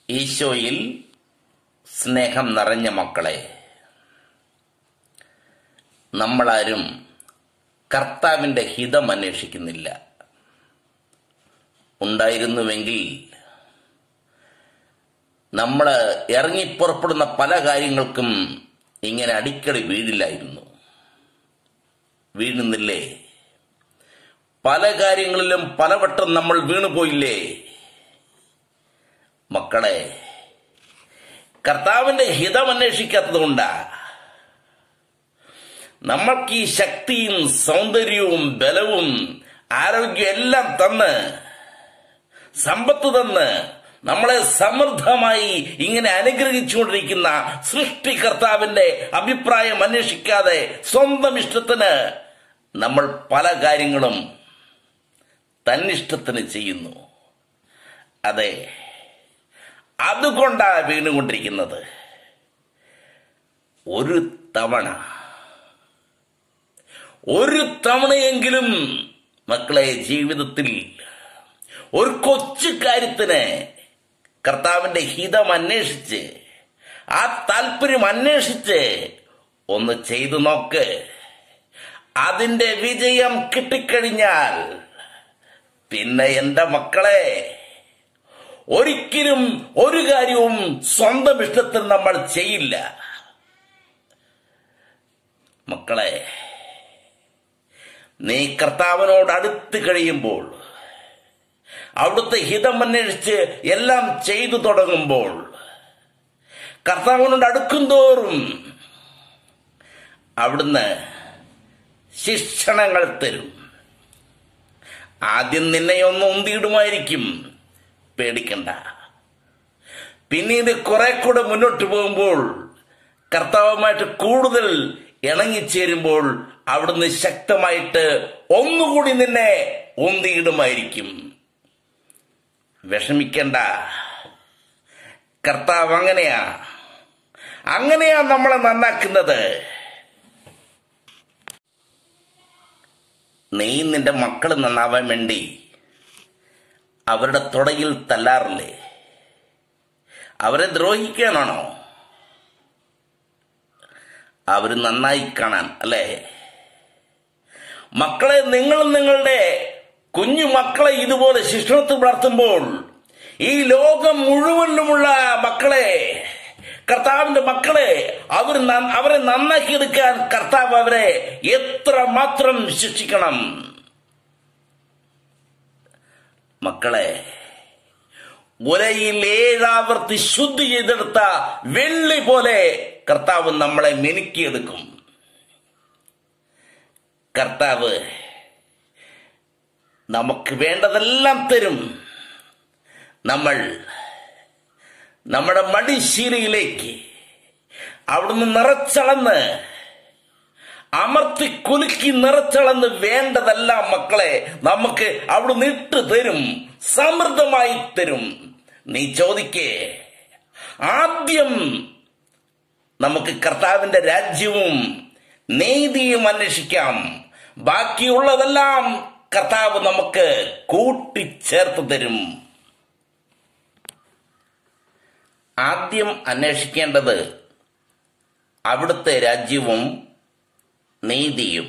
ഈശോയിൽ സ്നേഹം നിറഞ്ഞ മക്കളെ നമ്മളാരും കർത്താവിന്റെ ഹിതം അന്വേഷിക്കുന്നില്ല ഉണ്ടായിരുന്നുവെങ്കിൽ നമ്മൾ ഇറങ്ങിപ്പുറപ്പെടുന്ന പല കാര്യങ്ങൾക്കും ഇങ്ങനെ അടിക്കടി വീഴില്ലായിരുന്നു വീഴുന്നില്ലേ പല കാര്യങ്ങളിലും പലവട്ടം നമ്മൾ വീണുപോയില്ലേ മക്കളെ കർത്താവിന്റെ ഹിതം അന്വേഷിക്കാത്തതുകൊണ്ടാ നമ്മൾക്ക് ഈ ശക്തിയും സൗന്ദര്യവും ബലവും ആരോഗ്യം എല്ലാം തന്ന് സമ്പത്ത് തന്ന് നമ്മളെ സമൃദ്ധമായി ഇങ്ങനെ അനുഗ്രഹിച്ചുകൊണ്ടിരിക്കുന്ന സൃഷ്ടികർത്താവിന്റെ അഭിപ്രായം അന്വേഷിക്കാതെ സ്വന്തം ഇഷ്ടത്തിന് നമ്മൾ പല കാര്യങ്ങളും തന്നിഷ്ടത്തിന് ചെയ്യുന്നു അതെ അതുകൊണ്ടാ വീണുകൊണ്ടിരിക്കുന്നത് ഒരു തവണ ഒരു തവണയെങ്കിലും മക്കളെ ജീവിതത്തിൽ ഒരു കൊച്ചു കാര്യത്തിന് കർത്താവിന്റെ ഹിതം അന്വേഷിച്ച് ആ താല്പര്യം അന്വേഷിച്ച് ഒന്ന് ചെയ്തു നോക്ക് അതിന്റെ വിജയം കിട്ടിക്കഴിഞ്ഞാൽ പിന്നെ എന്റെ മക്കളെ ഒരിക്കലും ഒരു കാര്യവും സ്വന്തം ഇഷ്ടത്തിൽ നമ്മൾ ചെയ്യില്ല മക്കളെ നീ കർത്താവിനോട് അടുത്ത് കഴിയുമ്പോൾ അവിടുത്തെ ഹിതം അന്വേഷിച്ച് എല്ലാം ചെയ്തു തുടങ്ങുമ്പോൾ കർത്താവിനോട് അടുക്കും തോറും അവിടുന്ന് ശിക്ഷണങ്ങൾ തരും ആദ്യം നിന്നെ ഒന്ന് ഉന്തിയിടുമായിരിക്കും പേടിക്കണ്ട പിന്നീട് കുറെ കൂടെ മുന്നോട്ട് പോകുമ്പോൾ കർത്താവുമായിട്ട് കൂടുതൽ ഇണങ്ങിച്ചേരുമ്പോൾ അവിടുന്ന് ശക്തമായിട്ട് ഒന്നുകൂടി നിന്നെ ഉന്തിയിടുമായിരിക്കും വിഷമിക്കണ്ട കർത്താവ് അങ്ങനെയാ അങ്ങനെയാ നമ്മളെ നന്നാക്കുന്നത് നീ നിന്റെ മക്കൾ നന്നാവാൻ വേണ്ടി അവരുടെ തുടയിൽ തല്ലാറില്ലേ അവരെ ദ്രോഹിക്കാനാണോ അവര് നന്നായി കാണാൻ അല്ലേ മക്കളെ നിങ്ങളും നിങ്ങളുടെ കുഞ്ഞു മക്കളെ ഇതുപോലെ ശിക്ഷണത്തിൽ വളർത്തുമ്പോൾ ഈ ലോകം മുഴുവനിലുമുള്ള മക്കളെ കർത്താവിന്റെ മക്കളെ അവർ അവരെ നന്നാക്കിയെടുക്കാൻ കർത്താവ് അവരെ എത്ര മാത്രം ശിക്ഷിക്കണം മക്കളെ ഉലയിൽ ഏഴാവർത്തി ശുദ്ധി ചെയ്തെടുത്ത വെള്ളി പോലെ കർത്താവ് നമ്മളെ മെനുക്കിയെടുക്കും കർത്താവ് നമുക്ക് വേണ്ടതെല്ലാം തരും നമ്മൾ നമ്മുടെ മടിശീലയിലേക്ക് അവിടുന്ന് നിറച്ചളന്ന് അമർത്തി കുലുക്കി നിറച്ചളന്ന് വേണ്ടതെല്ലാം മക്കളെ നമുക്ക് അവിടുന്ന് ഇട്ട് തരും സമൃദ്ധമായി തരും നീ ചോദിക്കേ ആദ്യം നമുക്ക് കർത്താവിന്റെ രാജ്യവും നീതിയും അന്വേഷിക്കാം ബാക്കിയുള്ളതെല്ലാം കർത്താവ് നമുക്ക് കൂട്ടിച്ചേർത്ത് തരും ആദ്യം അന്വേഷിക്കേണ്ടത് അവിടുത്തെ രാജ്യവും നീതിയും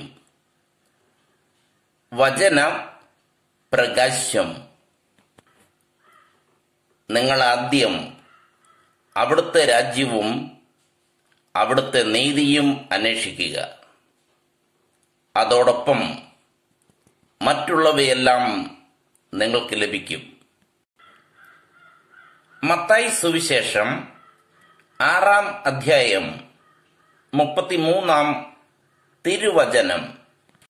വചന പ്രകാശം നിങ്ങൾ ആദ്യം അവിടുത്തെ രാജ്യവും അവിടുത്തെ നീതിയും അന്വേഷിക്കുക അതോടൊപ്പം മറ്റുള്ളവയെല്ലാം നിങ്ങൾക്ക് ലഭിക്കും മത്തായി സുവിശേഷം ആറാം അധ്യായം മുപ്പത്തിമൂന്നാം തിരുവചനം